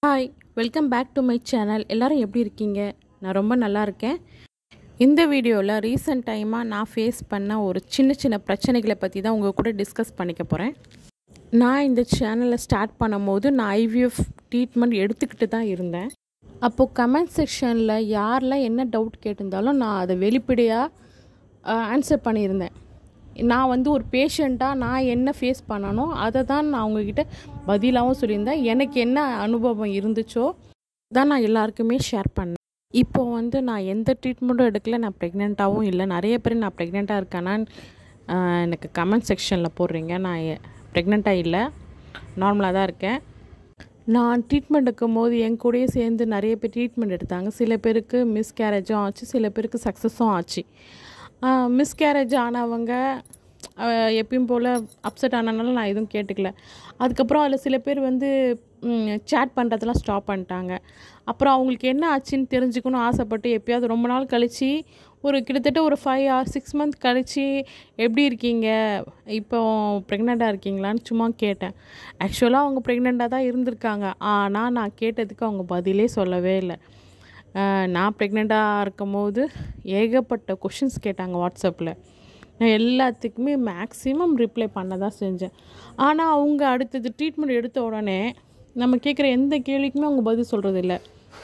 hi welcome back to my channel எல்லாரும் எப்படி இருக்கீங்க நான் ரொம்ப நல்லா இருக்கேன் இந்த வீடியோவில் ரீசெண்ட் டைமாக நான் ஃபேஸ் பண்ண ஒரு சின்ன சின்ன பிரச்சனைகளை பற்றி தான் உங்கள் கூட டிஸ்கஸ் பண்ணிக்க போகிறேன் நான் இந்த சேனலை ஸ்டார்ட் பண்ணும்போது நான் ஐவிஎஃப் ட்ரீட்மெண்ட் எடுத்துக்கிட்டு தான் இருந்தேன் அப்போது கமெண்ட் செக்ஷனில் யாரெல்லாம் என்ன டவுட் கேட்டிருந்தாலும் நான் அதை வெளிப்படையாக ஆன்சர் பண்ணியிருந்தேன் நான் வந்து ஒரு பேஷண்ட்டாக நான் என்ன ஃபேஸ் பண்ணனோ அதை தான் நான் அவங்கக்கிட்ட பதிலாகவும் சொல்லியிருந்தேன் எனக்கு என்ன அனுபவம் இருந்துச்சோ தான் நான் எல்லாருக்குமே ஷேர் பண்ணேன் இப்போ வந்து நான் எந்த ட்ரீட்மெண்ட்டும் எடுக்கல நான் ப்ரெக்னெண்ட்டாகவும் இல்லை நிறைய பேர் நான் ப்ரெக்னெண்ட்டாக இருக்கேனான்னு ஆஹ், எனக்கு கமெண்ட் செக்ஷனில் போடுறீங்க நான் ப்ரெக்னெண்ட்டாக இல்லை நார்மலாக தான் இருக்கேன் நான் ட்ரீட்மெண்ட் எடுக்கும்போது என் கூடயே சேர்ந்து நிறைய பேர் ட்ரீட்மெண்ட் எடுத்தாங்க சில பேருக்கு மிஸ்கேரேஜும் ஆச்சு சில பேருக்கு சக்ஸஸும் ஆச்சு மிஸ்கேரேஜ் ஆனவங்க ஆஹ், எப்பயும் போல் அப்செட் ஆனனால நான் எதுவும் கேட்டுக்கல அதுக்கப்புறம் அதில் சில பேர் வந்து சேட் பண்ணுறதெல்லாம் ஸ்டாப் பண்ணிட்டாங்க அப்புறம் அவங்களுக்கு என்ன ஆச்சுன்னு தெரிஞ்சுக்கணும் ஆசைப்பட்டு எப்பயாவது ரொம்ப நாள் கழித்து ஒரு கிட்டத்தட்ட ஒரு ஃபைவ் ஆர் சிக்ஸ் மந்த் கழித்து எப்படி இருக்கீங்க இப்போ ப்ரெக்னெண்ட்டாக இருக்கீங்களான்னு சும்மா கேட்டேன் ஆக்சுவலாக அவங்க ப்ரெக்னெண்ட்டாக தான் இருந்திருக்காங்க ஆனால் நான் கேட்டதுக்கு அவங்க பதிலே சொல்லவே இல்லை ஆஹ் நான் ப்ரெக்னெண்ட்டாக இருக்கும்போது ஏகப்பட்ட கொஷின்ஸ் கேட்டாங்க வாட்ஸ்அப்பில் நான் எல்லாத்துக்குமே மேக்ஸிமம் ரிப்ளை பண்ண தான் செஞ்சேன் ஆனால் அவங்க அடுத்தது ட்ரீட்மெண்ட் எடுத்த உடனே நம்ம கேட்குற எந்த கேள்விக்குமே அவங்க பதில் சொல்கிறது இல்லை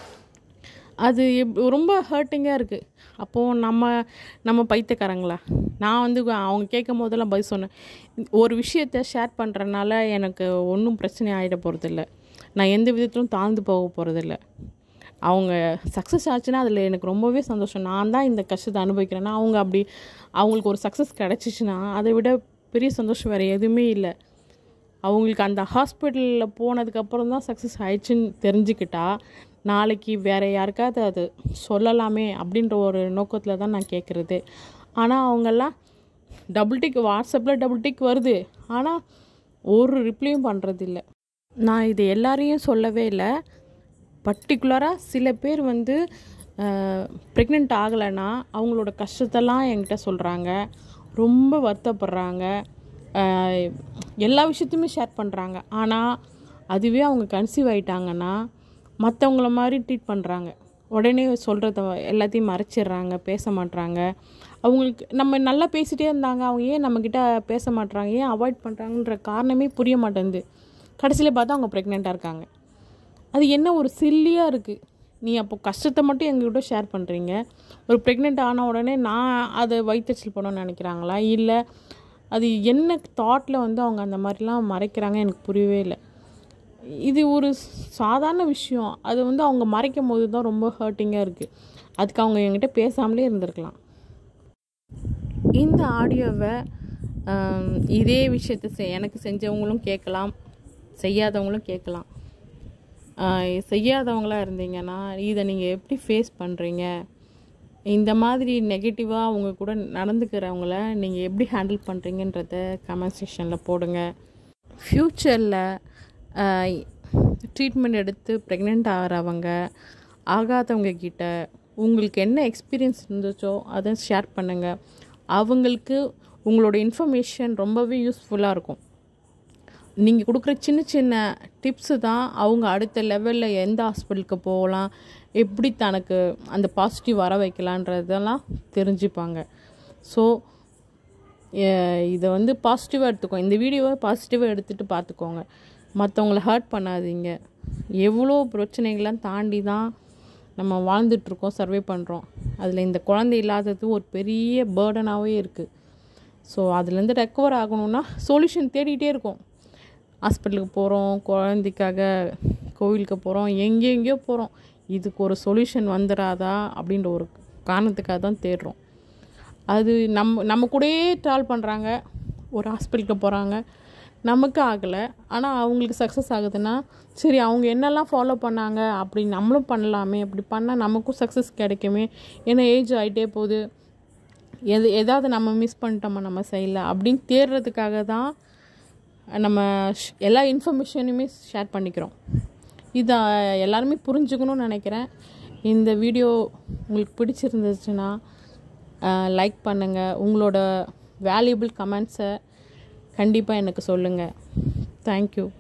அது எப் ரொம்ப ஹர்ட்டிங்காக இருக்குது அப்போது நம்ம நம்ம பைத்தியக்காரங்களா நான் வந்து அவங்க கேட்கும் போதெல்லாம் பதில் சொன்னேன் ஒரு விஷயத்த ஷேர் பண்ணுறனால எனக்கு ஒன்றும் பிரச்சனை ஆகிட போகிறதில்ல நான் எந்த விதத்திலும் தாழ்ந்து போக போகிறதில்ல அவங்க சக்ஸஸ் ஆச்சுன்னா அதில் எனக்கு ரொம்பவே சந்தோஷம் நான் தான் இந்த கஷ்டத்தை அனுபவிக்கிறேன்னா அவங்க அப்படி அவங்களுக்கு ஒரு சக்ஸஸ் கிடச்சிச்சின்னா அதை விட பெரிய சந்தோஷம் வேறு எதுவுமே இல்லை அவங்களுக்கு அந்த ஹாஸ்பிட்டலில் போனதுக்கப்புறம் தான் சக்ஸஸ் ஆயிடுச்சுன்னு தெரிஞ்சுக்கிட்டா நாளைக்கு வேறு யாருக்காவது அது சொல்லலாமே அப்படின்ற ஒரு நோக்கத்தில் தான் நான் கேட்குறது ஆனால் அவங்கெல்லாம் டபுள் டிக் வாட்ஸ்அப்பில் டபுள் டிக் வருது ஆனால் ஒரு ரிப்ளையும் பண்ணுறதில்ல நான் இது எல்லாரையும் சொல்லவே இல்லை பர்டிகுலராக சில பேர் வந்து ப்ரெக்னென்ட் ஆகலைன்னா அவங்களோட கஷ்டத்தெல்லாம் என்கிட்ட சொல்கிறாங்க ரொம்ப வருத்தப்படுறாங்க அஹ், எல்லா விஷயத்தையுமே ஷேர் பண்ணுறாங்க ஆனால் அதுவே அவங்க கன்சீவ் ஆயிட்டாங்கன்னா மற்றவங்கள மாதிரி ட்ரீட் பண்ணுறாங்க உடனே சொல்கிறத எல்லாத்தையும் மறைச்சிடுறாங்க பேச மாட்றாங்க அவங்களுக்கு நம்ம நல்லா பேசிகிட்டே இருந்தாங்க அவங்க ஏன் நம்மக்கிட்ட பேச மாட்றாங்க ஏன் அவாய்ட் பண்ணுறாங்கன்ற காரணமே புரிய மாட்டேங்குது கடைசியில் பார்த்தா அவங்க ப்ரெக்னெண்ட்டாக இருக்காங்க அது என்ன ஒரு சில்லியாக இருக்குது நீ அப்போ கஷ்டத்தை மட்டும் எங்ககிட்ட ஷேர் பண்ணுறீங்க ஒரு ப்ரெக்னென்ட் ஆன உடனே நான் அதை வயிற்றுச்சல் பண்ணணும்னு நினைக்கிறாங்களா இல்லை அது என்ன தாட்டில் வந்து அவங்க அந்த மாதிரிலாம் மறைக்கிறாங்க எனக்கு புரியவே இல்லை இது ஒரு சாதாரண விஷயம் அது வந்து அவங்க மறைக்கும் போது தான் ரொம்ப ஹர்ட்டிங்காக இருக்குது அதுக்கு அவங்க என்கிட்ட பேசாமலே இருந்திருக்கலாம் இந்த ஆடியோவை ஆம், இதே விஷயத்தை செ- எனக்கு செஞ்சவங்களும் கேட்கலாம் செய்யாதவங்களும் கேட்கலாம் ஆஹ் செய்யாதவங்களா இருந்தீங்கன்னா இதை நீங்கள் எப்படி ஃபேஸ் பண்ணுறீங்க இந்த மாதிரி நெகட்டிவாக அவங்க கூட நடந்துக்கிறவங்கள நீங்கள் எப்படி ஹேண்டில் பண்ணுறீங்கன்றத கமெண்ட் செக்ஷனில் போடுங்க ஃப்யூச்சரில் ட்ரீட்மெண்ட் எடுத்து ப்ரெக்னென்ட் ஆகிறவங்க ஆகாதவங்க கிட்ட உங்களுக்கு என்ன எக்ஸ்பீரியன்ஸ் இருந்துச்சோ அதை ஷேர் பண்ணுங்கள் அவங்களுக்கு உங்களோட இன்ஃபர்மேஷன் ரொம்பவே யூஸ்ஃபுல்லாக இருக்கும் நீங்கள் கொடுக்குற சின்ன சின்ன டிப்ஸு தான் அவங்க அடுத்த லெவலில் எந்த ஹாஸ்பிட்டலுக்கு போகலாம் எப்படி தனக்கு அந்த பாசிட்டிவ் வர வைக்கலான்றதெல்லாம் தெரிஞ்சுப்பாங்க ஸோ இதை வந்து பாசிட்டிவாக எடுத்துக்கோங்க இந்த வீடியோவை பாசிட்டிவாக எடுத்துகிட்டு பார்த்துக்கோங்க மற்றவங்கள ஹர்ட் பண்ணாதீங்க எவ்வளோ பிரச்சனைகள்லாம் தாண்டி தான் நம்ம வாழ்ந்துட்டுருக்கோம் சர்வே பண்ணுறோம் அதில் இந்த குழந்தை இல்லாதது ஒரு பெரிய பேர்டனாகவே இருக்குது ஸோ அதுலேருந்து ரெக்கவர் ஆகணும்னா சொல்யூஷன் தேடிட்டே இருக்கோம் ஹாஸ்பிட்டலுக்கு போகிறோம் குழந்தைக்காக கோவிலுக்கு போகிறோம் எங்கெங்கேயோ போகிறோம் இதுக்கு ஒரு சொல்யூஷன் வந்துடாதா அப்படின்ற ஒரு காரணத்துக்காக தான் தேடுறோம் அது நம்ம நம்ம கூடயே ட்ராவல் பண்ணுறாங்க ஒரு ஹாஸ்பிட்டலுக்கு போகிறாங்க நமக்கு ஆகலை ஆனால் அவங்களுக்கு சக்ஸஸ் ஆகுதுன்னா சரி அவங்க என்னெல்லாம் ஃபாலோ பண்ணாங்க அப்படி நம்மளும் பண்ணலாமே அப்படி பண்ணால் நமக்கும் சக்ஸஸ் கிடைக்குமே ஏன்னா ஏஜ் ஆகிட்டே போகுது எது ஏதாவது நம்ம மிஸ் பண்ணிட்டோமா நம்ம சைடில் அப்படின்னு தேடுறதுக்காக தான் நம்ம ஷ்- எல்லா இன்ஃபர்மேஷனுமே ஷேர் பண்ணிக்கிறோம் இதை எல்லாருமே புரிஞ்சுக்கணும்னு நினைக்கிறேன் இந்த வீடியோ உங்களுக்கு பிடிச்சிருந்துச்சுன்னா லைக் பண்ணுங்கள் உங்களோட வேல்யூபிள் கமெண்ட்ஸை கண்டிப்பாக எனக்கு சொல்லுங்கள் தேங்க்யூ